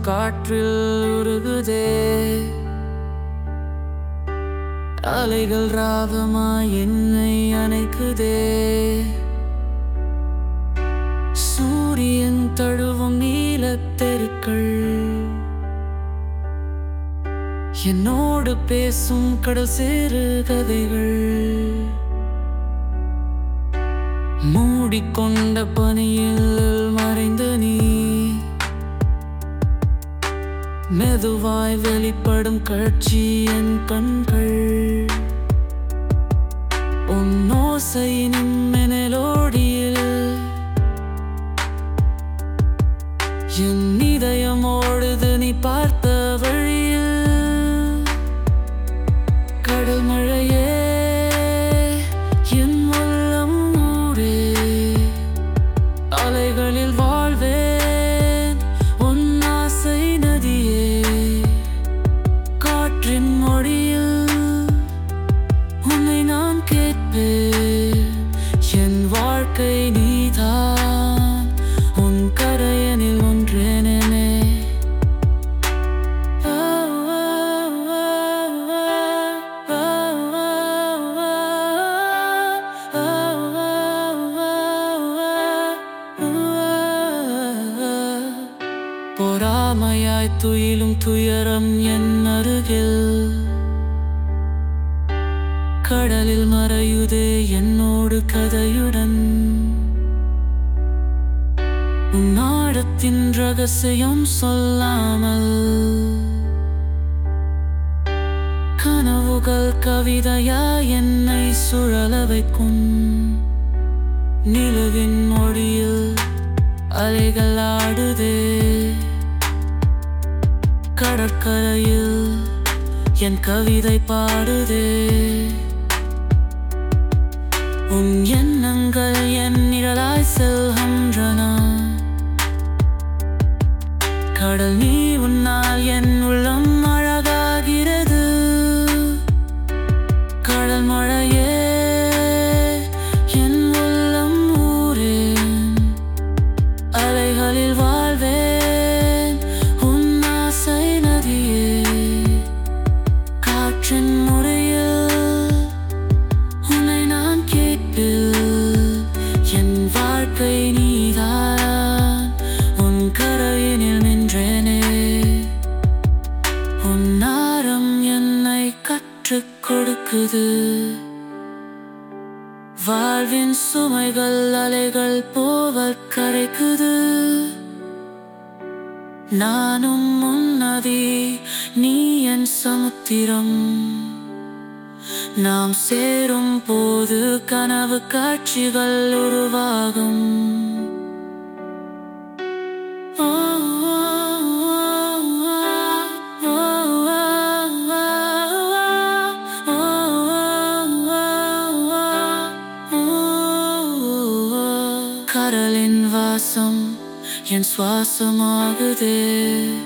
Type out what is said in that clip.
காற்றில் உருகுதே அலைகள் ராகமாய் என்னை அணைக்குதே சூரியன் தழுவும் நீலத் தெருக்கள் என்னோடு பேசும் கடல் சேரு கதைகள் மூடிக்கொண்ட பனியில் மறைந்த நீ மெதுவாய் வெளிப்படும் காட்சி என் கண்கள் உன் ஓசையினும் மெனலோடியில் என் இதயம் ஓடுது நீ பார்த்த வழியில் கடல் மழையே என் உள்ளம் ஊரே அலைகளில் வாழ்வேன் உன் ஆசை நதியே காற்றின் மொழியில் உன்னை நான் கேட்பேன் என் வாழ்க்கை நீதான் உன் கரையனில் ஒன்றேனே பொறாமையாய் துயிலும் துயரம் என் அருகில் கடலில் மறையுதே என்னோடு கதையுடன் உன்னாடத்தின் ரகசியம் சொல்லாமல் கனவுகள் கவிதையா என்னை சுழல வைக்கும் நிலவின் மொழியில் அலைகள் ஆடுதே கடற்கரையில் என் கவிதை பாடுதே உன் எண்ணங்கள் என் நிழலாய் செல்கின்றன கடல் நீ உன்னால் என் உள்ளம் அழகாகிறது கடல் மழையே என் உள்ளம் ஊரேன் அலைகளில் வாழ்வேன் உன் ஆசை நதியே காற்றின் முறையில் உன்னை நான் கேட்பில் என் வாழ்க்கை நீதான் உன் கரையினில் நின்றேனே உன் நாரம் என்னை கற்றுக் கொடுக்குது வாழ்வின் சுமைகள் அலைகள் போவல் கரைக்குது நானும் முன்னதி நீ என் சமுத்திரம் நாம் சேரும் போது கனவு காட்சிகள் உருவாகும் ஓ, ஓ, ஓ, ஓ, கடலின் வாசம் என் சுவாசமாகுதே